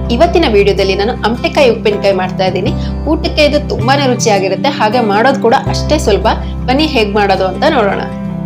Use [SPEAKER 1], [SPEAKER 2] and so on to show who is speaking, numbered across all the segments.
[SPEAKER 1] ಇವತ್ತಿನ ವಿಡಿಯೋದಲ್ಲಿ ನಾನು ಅಮಟೆಕಾಯಿ ಉಪ್ಪಿನಕಾಯಿ ಮಾಡ್ತಾ ಇದ್ದೀನಿ ಊಟಕ್ಕೆ ಇದು ತುಂಬಾನೇ ರುಚಿಯಾಗಿರುತ್ತೆ ಹಾಗೆ ಮಾಡೋದು ಕೂಡ ಅಷ್ಟೇ ಸುಲಭ ಬನ್ನಿ ಹೇಗ್ ಮಾಡೋದು ಅಂತ ನೋಡೋಣ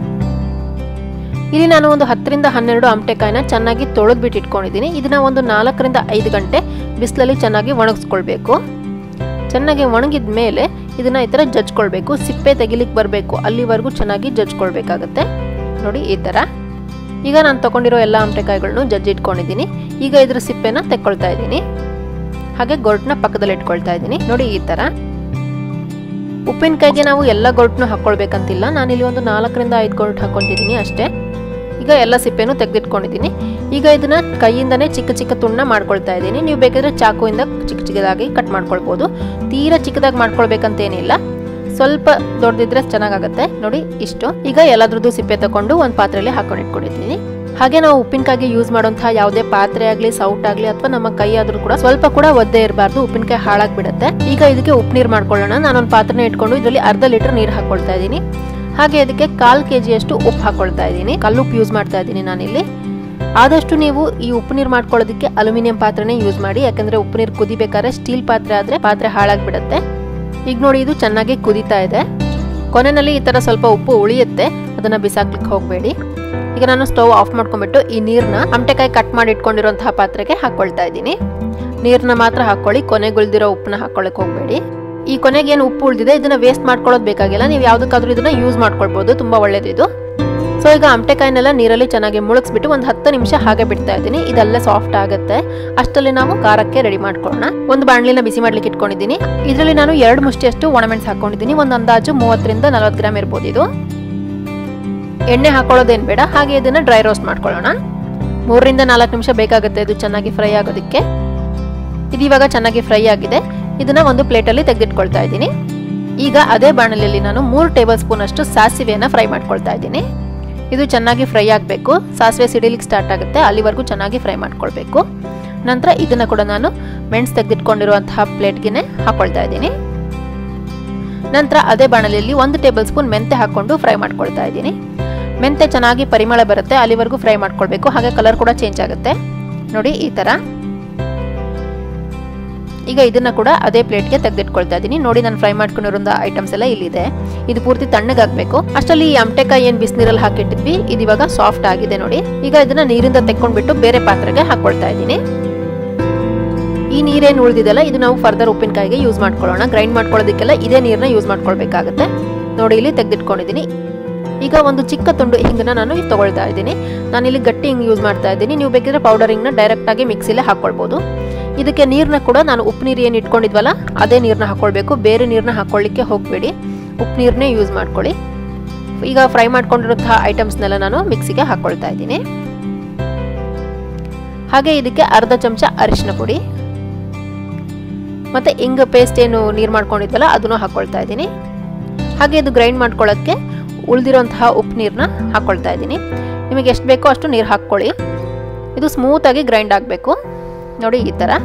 [SPEAKER 2] ಇಲ್ಲಿ ನಾನು ಒಂದು ಹತ್ತರಿಂದ ಹನ್ನೆರಡು ಆಮಟೆಕಾಯಿನ ಚೆನ್ನಾಗಿ ತೊಳೆದ್ಬಿಟ್ಟು ಇಟ್ಕೊಂಡಿದ್ದೀನಿ ಇದನ್ನ ಒಂದು ನಾಲ್ಕರಿಂದ ಐದು ಗಂಟೆ ಬಿಸಿಲಲ್ಲಿ ಚೆನ್ನಾಗಿ ಒಣಗಿಸ್ಕೊಳ್ಬೇಕು ಚೆನ್ನಾಗಿ ಒಣಗಿದ ಮೇಲೆ ಇದನ್ನ ಈ ಥರ ಜಜ್ಕೊಳ್ಬೇಕು ಸಿಪ್ಪೆ ತೆಗಿಲಿಕ್ಕೆ ಬರಬೇಕು ಅಲ್ಲಿವರೆಗೂ ಚೆನ್ನಾಗಿ ಜಜ್ಕೊಳ್ಬೇಕಾಗತ್ತೆ ನೋಡಿ ಈ ಥರ ಈಗ ನಾನು ತಗೊಂಡಿರೋ ಎಲ್ಲ ಆಮಟೆಕಾಯಿಗಳನ್ನು ಜಜ್ಜಿ ಇಟ್ಕೊಂಡಿದ್ದೀನಿ ಈಗ ಇದ್ರ ಸಿಪ್ಪೆನ ತೆಕ್ಕೊಳ್ತಾ ಇದ್ದೀನಿ ಹಾಗೆ ಗೊರಟನ್ನ ಪಕ್ಕದಲ್ಲಿ ಇಟ್ಕೊಳ್ತಾ ಇದ್ದೀನಿ ನೋಡಿ ಈ ಥರ ಉಪ್ಪಿನಕಾಯಿಗೆ ನಾವು ಎಲ್ಲ ಗೊರಟನ್ನು ಹಾಕ್ಕೊಳ್ಬೇಕಂತಿಲ್ಲ ನಾನಿಲ್ಲಿ ಒಂದು ನಾಲ್ಕರಿಂದ ಐದು ಗೊರಟು ಹಾಕ್ಕೊತಿದ್ದೀನಿ ಅಷ್ಟೇ ಈಗ ಎಲ್ಲ ಸಿಪ್ಪೆನೂ ತೆಗೆದಿಟ್ಕೊಂಡಿದ್ದೀನಿ ಈಗ ಇದನ್ನ ಕೈಯಿಂದನೇ ಚಿಕ್ಕ ಚಿಕ್ಕ ತುಂಡ ಮಾಡ್ಕೊಳ್ತಾ ಇದ್ದೀನಿ ನೀವು ಬೇಕಾದ್ರೆ ಚಾಕುವಿಂದ ಚಿಕ್ಕ ಚಿಕ್ಕದಾಗಿ ಕಟ್ ಮಾಡ್ಕೊಳ್ಬೋದು ತೀರಾ ಚಿಕ್ಕದಾಗಿ ಮಾಡ್ಕೊಳ್ಬೇಕಂತ ಏನಿಲ್ಲ ಸ್ವಲ್ಪ ದೊಡ್ಡದಿದ್ರೆ ಚೆನ್ನಾಗಾಗುತ್ತೆ ನೋಡಿ ಇಷ್ಟು ಈಗ ಎಲ್ಲದ್ರದ್ದು ಸಿಪ್ಪೆ ತಗೊಂಡು ಒಂದು ಪಾತ್ರೆಯಲ್ಲಿ ಹಾಕೊಂಡು ಇಟ್ಕೊಂಡಿದ್ದೀನಿ ಹಾಗೆ ನಾವು ಉಪ್ಪಿನಕಾಯಿಗೆ ಯೂಸ್ ಮಾಡುವಂತಹ ಯಾವುದೇ ಪಾತ್ರೆ ಆಗಲಿ ಸೌಟ್ ಆಗಲಿ ಅಥವಾ ನಮ್ಮ ಕೈ ಆದ್ರೂ ಕೂಡ ಸ್ವಲ್ಪ ಕೂಡ ಒದ್ದೆ ಇರಬಾರ್ದು ಉಪ್ಪಿನಕಾಯಿ ಹಾಳಾಗ್ಬಿಡುತ್ತೆ ಈಗ ಇದಕ್ಕೆ ಉಪ್ಪು ನೀರು ಮಾಡ್ಕೊಳ್ಳೋಣ ನಾನೊಂದು ಪಾತ್ರೆನ ಇಟ್ಕೊಂಡು ಇದರಲ್ಲಿ ಅರ್ಧ ಲೀಟರ್ ನೀರು ಹಾಕೊಳ್ತಾ ಇದ್ದೀನಿ ಹಾಗೆ ಇದಕ್ಕೆ ಕಾಲ್ ಕೆ ಜಿಯಷ್ಟು ಉಪ್ಪು ಹಾಕೊಳ್ತಾ ಇದ್ದೀನಿ ಕಲ್ಲುಪ್ಪು ಯೂಸ್ ಮಾಡ್ತಾ ಇದ್ದೀನಿ ನಾನಿಲ್ಲಿ ಆದಷ್ಟು ನೀವು ಈ ಉಪ್ಪು ನೀರು ಮಾಡ್ಕೊಳ್ಳೋದಕ್ಕೆ ಅಲ್ಯೂಮಿನಿಯಂ ಪಾತ್ರೆನೇ ಯೂಸ್ ಮಾಡಿ ಯಾಕಂದ್ರೆ ಉಪ್ಪು ನೀರು ಕುದಿಬೇಕಾದ್ರೆ ಸ್ಟೀಲ್ ಪಾತ್ರೆ ಆದ್ರೆ ಪಾತ್ರೆ ಹಾಳಾಗ್ಬಿಡುತ್ತೆ ಈಗ ನೋಡಿ ಇದು ಚೆನ್ನಾಗಿ ಕುದೀತಾ ಇದೆ ಕೊನೆಯಲ್ಲಿ ಈ ತರ ಸ್ವಲ್ಪ ಉಪ್ಪು ಉಳಿಯುತ್ತೆ ಅದನ್ನ ಬಿಸಾಕ್ಲಿಕ್ಕೆ ಹೋಗಬೇಡಿ ಈಗ ನಾನು ಸ್ಟವ್ ಆಫ್ ಮಾಡ್ಕೊಂಡ್ಬಿಟ್ಟು ಈ ನೀರನ್ನ ಅಮಟೆಕಾಯಿ ಕಟ್ ಮಾಡಿ ಇಟ್ಕೊಂಡಿರುವಂತಹ ಪಾತ್ರೆಗೆ ಹಾಕೊಳ್ತಾ ಇದ್ದೀನಿ ನೀರನ್ನ ಮಾತ್ರ ಹಾಕೊಳ್ಳಿ ಕೊನೆಗುಳ್ದಿರೋ ಉಪ್ಪನ್ನ ಹಾಕೊಳ್ಳಕ್ ಹೋಗಬೇಡಿ ಈ ಕೊನೆಗೆ ಏನು ಉಪ್ಪು ಉಳಿದಿದೆ ಇದನ್ನ ವೇಸ್ಟ್ ಮಾಡ್ಕೊಳ್ಳೋದು ಬೇಕಾಗಿಲ್ಲ ನೀವು ಯಾವ್ದಕ್ಕಾದ್ರೂ ಇದನ್ನ ಯೂಸ್ ಮಾಡ್ಕೊಳ್ಬಹುದು ತುಂಬಾ ಒಳ್ಳೇದು ಇದು ಸೊ ಈಗ ಅಮಟೆಕಾಯಿನೆಲ್ಲ ನೀರಲ್ಲಿ ಚೆನ್ನಾಗಿ ಮುಳುಗಿಸ್ಬಿಟ್ಟು ಒಂದು ಹತ್ತು ನಿಮಿಷ ಹಾಗೆ ಬಿಡ್ತಾ ಇದ್ದೀನಿ ಇದೆಲ್ಲ ಸಾಫ್ಟ್ ಆಗುತ್ತೆ ಅಷ್ಟರಲ್ಲಿ ನಾವು ಖಾರಕ್ಕೆ ರೆಡಿ ಮಾಡ್ಕೊಳ್ಳೋಣ ಒಂದು ಬಾಣಲಿನ ಬಿಸಿ ಮಾಡ್ಲಿಕ್ಕೆ ಇಟ್ಕೊಂಡಿದ್ದೀನಿ ಇದರಲ್ಲಿ ನಾನು ಎರಡು ಮುಷ್ಟಿಯಷ್ಟು ಒಣಮೆಣಸು ಹಾಕೊಂಡಿದ್ದೀನಿ ಒಂದು ಅಂದಾಜು ಮೂವತ್ತರಿಂದ ನಲವತ್ತು ಗ್ರಾಮ್ ಇರ್ಬೋದು ಇದು ಎಣ್ಣೆ ಹಾಕೊಳ್ಳೋದೇನು ಬೇಡ ಹಾಗೆ ಇದನ್ನ ಡ್ರೈ ರೋಸ್ಟ್ ಮಾಡ್ಕೊಳ್ಳೋಣ ಮೂರರಿಂದ ನಾಲ್ಕು ನಿಮಿಷ ಬೇಕಾಗುತ್ತೆ ಇದು ಚೆನ್ನಾಗಿ ಫ್ರೈ ಆಗೋದಕ್ಕೆ ಇದು ಇವಾಗ ಚೆನ್ನಾಗಿ ಫ್ರೈ ಆಗಿದೆ ಇದನ್ನ ಒಂದು ಪ್ಲೇಟಲ್ಲಿ ತೆಗೆದಿಟ್ಕೊಳ್ತಾ ಇದ್ದೀನಿ ಈಗ ಅದೇ ಬಾಣಲಿಯಲ್ಲಿ ನಾನು ಮೂರು ಟೇಬಲ್ ಸ್ಪೂನ್ ಅಷ್ಟು ಸಾಸಿವೆಯನ್ನು ಫ್ರೈ ಮಾಡ್ಕೊಳ್ತಾ ಇದ್ದೀನಿ ಇದು ಚೆನ್ನಾಗಿ ಫ್ರೈ ಆಗಬೇಕು ಸಾಸಿವೆ ಸಿಡಿಲಿಕ್ಕೆ ಸ್ಟಾರ್ಟ್ ಆಗುತ್ತೆ ಅಲ್ಲಿವರೆಗೂ ಚೆನ್ನಾಗಿ ಫ್ರೈ ಮಾಡ್ಕೊಳ್ಬೇಕು ನಂತರ ಇದನ್ನ ಕೂಡ ನಾನು ಮೆಣಸು ತೆಗೆದಿಟ್ಕೊಂಡಿರುವಂತಹ ಪ್ಲೇಟ್ಗೆ ಹಾಕೊಳ್ತಾ ಇದ್ದೀನಿ ನಂತರ ಅದೇ ಬಾಣಲಿಯಲ್ಲಿ ಒಂದು ಟೇಬಲ್ ಸ್ಪೂನ್ ಮೆಂತೆ ಹಾಕೊಂಡು ಫ್ರೈ ಮಾಡ್ಕೊಳ್ತಾ ಇದ್ದೀನಿ ಮೆಂತೆ ಚೆನ್ನಾಗಿ ಪರಿಮಳ ಬರುತ್ತೆ ಅಲ್ಲಿವರೆಗೂ ಫ್ರೈ ಮಾಡ್ಕೊಳ್ಬೇಕು ಹಾಗೆ ಕಲರ್ ಕೂಡ ಚೇಂಜ್ ಆಗುತ್ತೆ ನೋಡಿ ಈ ಥರ ಈಗ ಇದನ್ನ ಕೂಡ ಅದೇ ಪ್ಲೇಟ್ಗೆ ತೆಗೆದಿಟ್ಕೊಳ್ತಾ ಇದ್ದೀನಿ ನೋಡಿ ನಾನು ಫ್ರೈ ಮಾಡ್ಕೊಂಡಿರೋ ಐಟಮ್ಸ್ ಎಲ್ಲ ಇಲ್ಲಿದೆ ಇದು ಪೂರ್ತಿ ತಣ್ಣಗಾಗಬೇಕು ಅಷ್ಟರಲ್ಲಿ ಈ ಅಮಟೆಕಾಯಿ ಏನು ಬಿಸಿನೀರಲ್ಲಿ ಹಾಕಿಟ್ಟಿದ್ವಿ ಇದು ಇವಾಗ ಸಾಫ್ಟ್ ಆಗಿದೆ ನೋಡಿ ಈಗ ಇದನ್ನ ನೀರಿಂದ ತೆಕ್ಕೊಂಡ್ಬಿಟ್ಟು ಬೇರೆ ಪಾತ್ರೆಗೆ ಹಾಕೊಳ್ತಾ ಇದ್ದೀನಿ ಈ ನೀರೇನು ಉಳಿದಿದೆಲ್ಲ ಇದು ನಾವು ಫರ್ದರ್ ಉಪ್ಪಿನಕಾಯಿಗೆ ಯೂಸ್ ಮಾಡ್ಕೊಳ್ಳೋಣ ಗ್ರೈಂಡ್ ಮಾಡ್ಕೊಳ್ಳೋದಕ್ಕೆಲ್ಲ ಇದೇ ನೀರನ್ನ ಯೂಸ್ ಮಾಡ್ಕೊಳ್ಬೇಕಾಗತ್ತೆ ನೋಡಿ ಇಲ್ಲಿ ತೆಗೆದಿಟ್ಕೊಂಡಿದ್ದೀನಿ ಈಗ ಒಂದು ಚಿಕ್ಕ ತುಂಡು ಹಿಂಗನ್ನ ನಾನು ತಗೊಳ್ತಾ ಇದ್ದೀನಿ ನಾನಿಲ್ಲಿ ಗಟ್ಟಿ ಹಿಂಗ್ ಯೂಸ್ ಮಾಡ್ತಾ ಇದ್ದೀನಿ ನೀವು ಬೇಕಿದ್ರೆ ಪೌಡರ್ ಹಿಂಗ್ನ ಡೈರೆಕ್ಟ್ ಆಗಿ ಮಿಕ್ಸಿಲೇ ಹಾಕೊಳ್ಬೋದು ಇದಕ್ಕೆ ನೀರನ್ನ ಕೂಡ ನಾನು ಉಪ್ಪು ನೀರು ಏನು ಇಟ್ಕೊಂಡಿದ್ವಲ್ಲ ಅದೇ ನೀರನ್ನ ಹಾಕೊಳ್ಬೇಕು ಬೇರೆ ನೀರನ್ನ ಹಾಕೊಳ್ಳಿಕ್ಕೆ ಹೋಗಬೇಡಿ ಉಪ್ಪು ನೀರನ್ನೇ ಯೂಸ್ ಮಾಡ್ಕೊಳ್ಳಿ ಈಗ ಫ್ರೈ ಮಾಡ್ಕೊಂಡಿರುವಂತಹ ಐಟಮ್ಸ್ನೆಲ್ಲ ನಾನು ಮಿಕ್ಸಿಗೆ ಹಾಕೊಳ್ತಾ ಇದ್ದೀನಿ ಹಾಗೆ ಇದಕ್ಕೆ ಅರ್ಧ ಚಮಚ ಅರಿಶಿನ ಪುಡಿ ಮತ್ತೆ ಇಂಗ ಪೇಸ್ಟ್ ಏನು ನೀರು ಮಾಡ್ಕೊಂಡಿದ್ವಲ್ಲ ಅದನ್ನು ಹಾಕೊಳ್ತಾ ಇದ್ದೀನಿ ಹಾಗೆ ಇದು ಗ್ರೈಂಡ್ ಮಾಡ್ಕೊಳ್ಳೋಕ್ಕೆ ಉಳಿದಿರೋಂತಹ ಉಪ್ಪು ನೀರನ್ನ ಹಾಕೊಳ್ತಾ ಇದ್ದೀನಿ ನಿಮಗೆ ಎಷ್ಟು ಬೇಕೋ ಅಷ್ಟು ನೀರು ಹಾಕ್ಕೊಳ್ಳಿ ಇದು ಸ್ಮೂತಾಗಿ ಗ್ರೈಂಡ್ ಆಗಬೇಕು ನೋಡಿ ಈ ಥರ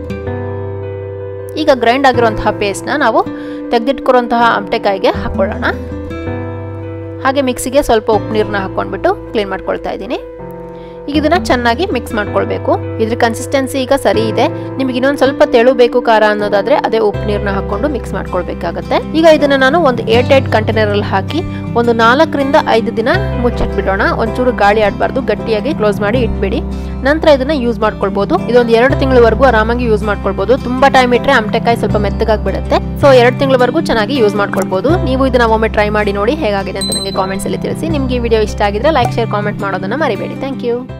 [SPEAKER 2] ಈಗ ಗ್ರೈಂಡ್ ಆಗಿರುವಂತಹ ಪೇಸ್ಟ್ನ ನಾವು ತೆಗೆದಿಟ್ಕೊರೋಂತಹ ಅಮಟೆಕಾಯಿಗೆ ಹಾಕ್ಕೊಳ್ಳೋಣ ಹಾಗೆ ಮಿಕ್ಸಿಗೆ ಸ್ವಲ್ಪ ಉಪ್ಪು ನೀರನ್ನ ಹಾಕ್ಕೊಂಡ್ಬಿಟ್ಟು ಕ್ಲೀನ್ ಮಾಡ್ಕೊಳ್ತಾ ಇದ್ದೀನಿ ಈಗ ಇದನ್ನ ಚೆನ್ನಾಗಿ ಮಿಕ್ಸ್ ಮಾಡ್ಕೊಳ್ಬೇಕು ಇದ್ರ ಕನ್ಸಿಸ್ಟೆನ್ಸಿ ಈಗ ಸರಿ ಇದೆ ನಿಮಗೆ ಇನ್ನೊಂದು ಸ್ವಲ್ಪ ತೆಳು ಬೇಕು ಖಾರ ಅನ್ನೋದಾದ್ರೆ ಅದೇ ಉಪ್ಪು ನೀರನ್ನ ಹಾಕೊಂಡು ಮಿಕ್ಸ್ ಮಾಡ್ಕೊಳ್ಬೇಕಾಗತ್ತೆ ಈಗ ಇದನ್ನ ನಾನು ಒಂದು ಏರ್ ಟೈಟ್ ಕಂಟೈನರ್ ಅಲ್ಲಿ ಹಾಕಿ ಒಂದು ನಾಲ್ಕರಿಂದ ಐದು ದಿನ ಮುಚ್ಚಿಟ್ಬಿಡೋಣ ಒಂಚೂರು ಗಾಳಿ ಆಡಬಾರ್ದು ಗಟ್ಟಿಯಾಗಿ ಕ್ಲೋಸ್ ಮಾಡಿ ಇಟ್ಬಿಡಿ ನಂತರ ಇದನ್ನ ಯೂಸ್ ಮಾಡ್ಕೊಳ್ಬಹುದು ಇದೊಂದು ಎರಡು ತಿಂಗಳವರೆಗೂ ಆರಾಮಾಗಿ ಯೂಸ್ ಮಾಡ್ಕೊಳ್ಬಹುದು ತುಂಬಾ ಟೈಮ್ ಇಟ್ರೆ ಅಮಟೆಕಾಯಿ ಸ್ವಲ್ಪ ಮೆತ್ತಗಾಗ್ಬಿಡುತ್ತೆ ಸೊ ಎರಡು ತಿಂಗಳವರೆಗೂ ಚೆನ್ನಾಗಿ ಯೂಸ್ ಮಾಡ್ಕೊಳ್ಬಹುದು ನೀವು ಇದನ್ನ ಒಮ್ಮೆ ಟ್ರೈ ಮಾಡಿ ನೋಡಿ ಹೇಗಾಗಿದೆ ಅಂತ ನನಗೆ ಕಾಮೆಂಟ್ಸ್ ಅಲ್ಲಿ ತಿಳಿಸಿ ನಿಮ್ಗೆ ಈ ವಿಡಿಯೋ ಇಷ್ಟ ಆಗಿದ್ರೆ ಲೈಕ್ ಶೇರ್ ಕಾಮೆಂಟ್ ಮಾಡೋದನ್ನ ಮರಿಬೇಡಿ ಥ್ಯಾಂಕ್ ಯು